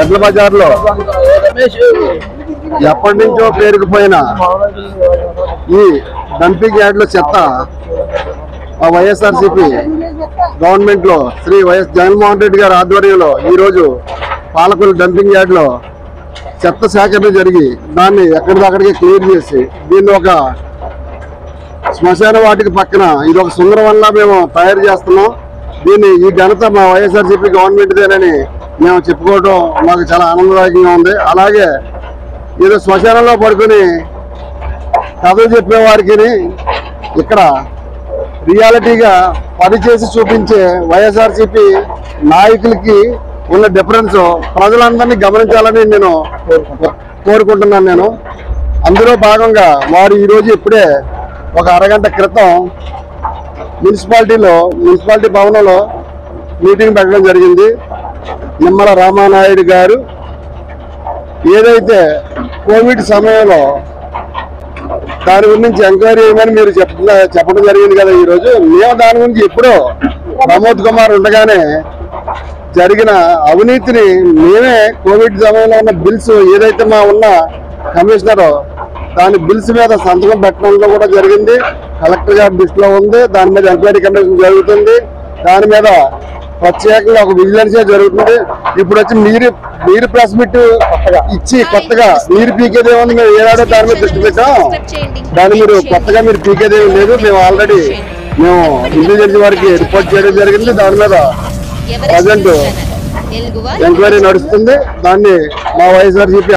ఎడ్ల బజార్లో ఎప్పటి నుంచో పేరుకుపోయిన ఈ డంపింగ్ యార్డ్లో చెత్త ఆ వైఎస్ఆర్సీపీ గవర్నమెంట్ లో శ్రీ వైఎస్ జగన్మోహన్ రెడ్డి గారి ఆధ్వర్యంలో ఈ రోజు పాలకుల డంపింగ్ యార్డ్ లో చెత్త సేకరణ జరిగి దాన్ని ఎక్కడిదక్కడికి క్లియర్ చేసి దీన్ని ఒక శ్మశాన వాటికి పక్కన ఇది ఒక సుందరం వల్ల మేము తయారు చేస్తున్నాం దీన్ని ఈ ఘనత మా వైఎస్ఆర్సీపీ గవర్నమెంట్దేనని మేము చెప్పుకోవడం మాకు చాలా ఆనందదాయకంగా ఉంది అలాగే ఏదో శ్మశానంలో పడుకొని కథలు చెప్పే వారికి ఇక్కడ రియాలిటీగా పనిచేసి చూపించే వైఎస్ఆర్సీపీ నాయకులకి ఉన్న డిఫరెన్స్ ప్రజలందరినీ గమనించాలని నేను కోరుకుంటున్నాను నేను అందులో భాగంగా వారు ఈరోజు ఇప్పుడే ఒక అరగంట క్రితం మున్సిపాలిటీలో మున్సిపాలిటీ భవనంలో మీటింగ్ పెట్టడం జరిగింది నిమ్మల రామానాయుడు గారు ఏదైతే కోవిడ్ సమయంలో దాని గురించి ఎంక్వైరీ చేయమని మీరు చెప్ప చెప్పడం జరిగింది కదా ఈ రోజు మేము దాని గురించి ఎప్పుడో ప్రమోద్ కుమార్ ఉండగానే జరిగిన అవినీతిని మేమే కోవిడ్ సమయంలో ఉన్న బిల్స్ ఏదైతే మా ఉన్న కమిషనర్ దాని బిల్స్ మీద సంతకం పెట్టడంలో కూడా జరిగింది కలెక్టర్ గారి దృష్టిలో ఉంది దాని మీద ఎంక్వైరీ కమిషన్ జరుగుతుంది దాని మీద ప్రత్యేకంగా ఒక విజిలెన్స్ జరుగుతుంది ఇప్పుడు వచ్చి మీరు మీరు ప్రెస్ మీట్ ఇచ్చి కొత్తగా మీరు పీకేది ఏముంది మేము ఏడాడో దాని మీద దృష్టి పెట్టాం దాన్ని మీరు కొత్తగా మీరు పీకేది ఏమీ లేదు మేము ఆల్రెడీ మేము ఇంటెలిజెన్స్ వారికి రిపోర్ట్ చేయడం జరిగింది దాని మీద ప్రజెంట్ ఎంక్వైరీ నడుస్తుంది దాన్ని మా వైఎస్ఆర్సీపీ